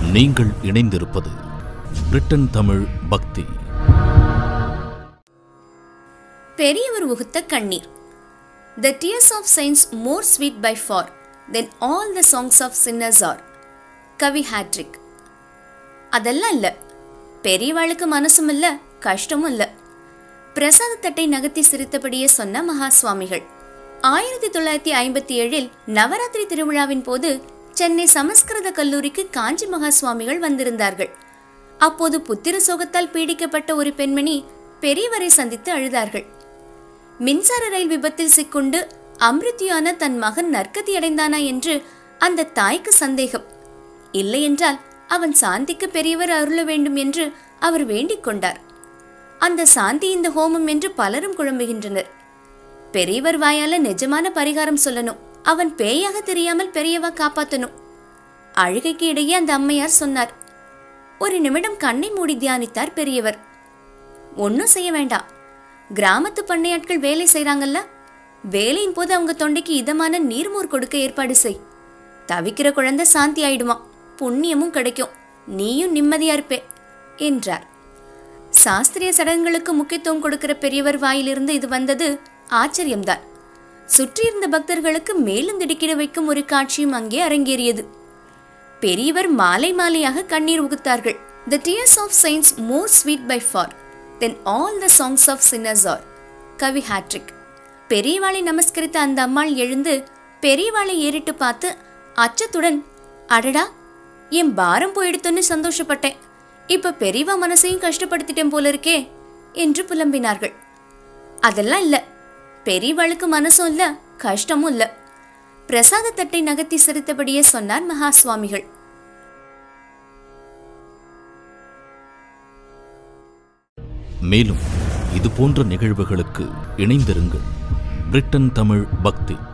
நீங்கள் இணைந்திருப்பது பிரிட்டன் தமிழ் பக்தி பெரியவர் உகுத்த கண்ணீர் the tears of saints more sweet by far than all the songs of sinners are கவி ஹேட்ரிக் அதெல்லாம் இல்ல பெரியவாளுக்கு மனசும் இல்ல கஷ்டமும் இல்ல பிரசாத தட்டை நகர்த்தி சிரித்தபடியே சொன்ன மகா சுவாமிகள் ஆயிரத்தி தொள்ளாயிரத்தி ஐம்பத்தி ஏழில் நவராத்திரி திருவிழாவின் போது சென்னை சமஸ்கிருத கல்லூரிக்கு காஞ்சி மகா சுவாமிகள் வந்திருந்தார்கள் அப்போது புத்திர சோகத்தால் பீடிக்கப்பட்ட ஒரு பெண்மணி பெரியவரை சந்தித்து அழுதார்கள் மின்சார ரயில் விபத்தில் சிக்குண்டு அமிர்தியான தன் மகன் நற்கதி அடைந்தானா என்று அந்த தாய்க்கு சந்தேகம் இல்லையென்றால் அவன் சாந்திக்கு பெரியவர் அருள வேண்டும் என்று அவர் வேண்டிக் கொண்டார் அந்த சாந்தி இந்த ஹோமம் என்று பலரும் குழம்புகின்றனர் பெரியவர் வாயால நிஜமான பரிகாரம் சொல்லணும் அவன் பேயாக தெரியாமல் பெரியவா காப்பாத்தணும் அழுகைக்கு இடையே அந்த அம்மையார் சொன்னார் ஒரு நிமிடம் கண்ணை மூடி தியானித்தார் பெரியவர் ஒன்னும் செய்ய வேண்டாம் கிராமத்து பண்ணையாட்கள் வேலை செய்றாங்கல்ல வேலையின் போது அவங்க தொண்டைக்கு இதமான நீர்மோர் கொடுக்க ஏற்பாடு செய் தவிக்கிற குழந்தை சாந்தி ஆயிடுவான் புண்ணியமும் கிடைக்கும் நீயும் நிம்மதியா இருப்பே என்றார் சாஸ்திரிய சடங்குகளுக்கு முக்கியத்துவம் கொடுக்கிற பெரியவர் வாயிலிருந்து இது வந்தது ஆச்சரியம்தான் சுற்றியிருந்த பக்தர்களுக்கு மேலும் திடுக்கிட வைக்கும் ஒரு காட்சியும் அங்கே அரங்கேறியது பெரியவர் மாலை மாலையாக கண்ணீர் உகுத்தார்கள் the tears of saints more sweet by far than all the songs of sinners are கவி ஹேட்ரிக் பெரியவாளை நமஸ்கரித்த அந்த அம்மாள் எழுந்து பெரியவாளை ஏறிட்டு பார்த்து அச்சத்துடன் அடடா என் பாரம் போயிடுத்துன்னு சந்தோஷப்பட்டேன் இப்ப பெரியவா மனசையும் கஷ்டப்படுத்திட்டேன் போல இருக்கே என்று புலம்பினார்கள் அதெல்லாம் இல்ல பெரியவாளுக்கு மனசும் இல்ல கஷ்டமும் இல்ல பிரசாத தட்டை நகர்த்தி சிரித்தபடியே சொன்னார் மகா சுவாமிகள் மேலும் இது போன்ற நிகழ்வுகளுக்கு இணைந்திருங்கள் பிரிட்டன் தமிழ் பக்தி